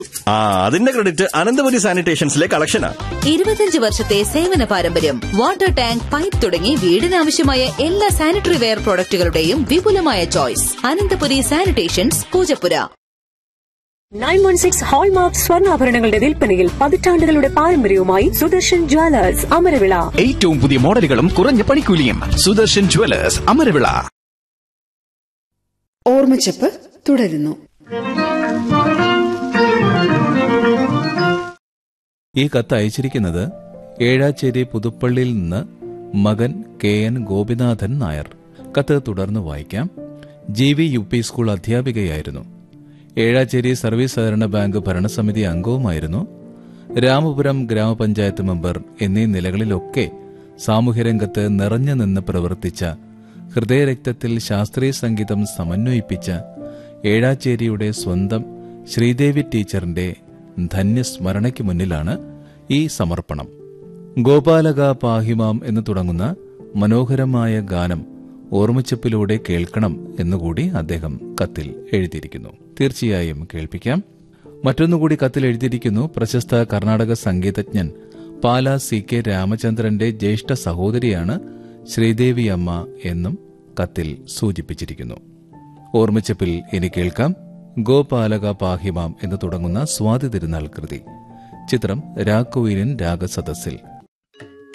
ആ അതിന്റെ ക്രെഡിറ്റ് അനന്തപുരി സാനിറ്റേഷൻസിലെ കളക്ഷനാ ഇരുപത്തിയഞ്ച് വർഷത്തെ സേവന പാരമ്പര്യം വാട്ടർ ടാങ്ക് പൈപ്പ് തുടങ്ങി വീടിനാവശ്യമായ എല്ലാ സാനിറ്ററി വെയർ പ്രോഡക്റ്റുകളുടെയും വിപുലമായ choice Ananthapuri sanitations Poojappura nine one six hallmark സ്വർണ്ണാഭരണങ്ങളുടെ വിൽപ്പനയിൽ പതിറ്റാണ്ടുകളുടെ പാരമ്പര്യവുമായി സുദർശൻ ജ്വല്ലേഴ്സ് അമരവിള ഏറ്റവും പുതിയ മോഡലുകളും കുറഞ്ഞ പണിക്കൂലിയും സുദർശൻ ജുവലേഴ്സ് അമരവിള ഓർമ്മച്ചപ്പ് തുടരുന്നു ഈ കത്ത് അയച്ചിരിക്കുന്നത് ഏഴാച്ചേരി പുതുപ്പള്ളിയിൽ നിന്ന് മകൻ കെ എൻ ഗോപിനാഥൻ നായർ കത്ത് തുടർന്ന് വായിക്കാം G V U P school അധ്യാപികയായിരുന്നു ഏഴാച്ചേരി സർവീസ് സഹകരണ ബാങ്ക് ഭരണസമിതി അംഗവുമായിരുന്നു രാമപുരം ഗ്രാമപഞ്ചായത്ത് മെമ്പർ എന്നീ നിലകളിലൊക്കെ സാമൂഹ്യരംഗത്ത് നിറഞ്ഞു നിന്ന് പ്രവർത്തിച്ച ഹൃദയരക്തത്തിൽ ശാസ്ത്രീയ സംഗീതം സമന്വയിപ്പിച്ച ഏഴാച്ചേരിയുടെ സ്വന്തം ശ്രീദേവി ടീച്ചറിന്റെ ധന്യസ്മരണയ്ക്ക് മുന്നിലാണ് ഈ സമർപ്പണം ഗോപാലക പാഹിമാം എന്ന് തുടങ്ങുന്ന മനോഹരമായ ഗാനം ഓർമ്മച്ചപ്പിലൂടെ കേൾക്കണം എന്നുകൂടി അദ്ദേഹം കത്തിൽ എഴുതിയിരിക്കുന്നു തീർച്ചയായും കേൾപ്പിക്കാം മറ്റൊന്നുകൂടി കത്തിൽ എഴുതിയിരിക്കുന്നു പ്രശസ്ത കർണാടക സംഗീതജ്ഞൻ പാല സി കെ രാമചന്ദ്രന്റെ ജ്യേഷ്ഠ സഹോദരിയാണ് ശ്രീദേവി അമ്മ എന്നും കത്തിൽ സൂചിപ്പിച്ചിരിക്കുന്നു ഓർമ്മച്ചപ്പിൽ ഇനി കേൾക്കാം ഗോപാലക പാഹിമാം എന്ന് തുടങ്ങുന്ന സ്വാതി തിരുനാൾ കൃതി ചിത്രം രാഘുവീരൻ രാഗസദസ്സിൽ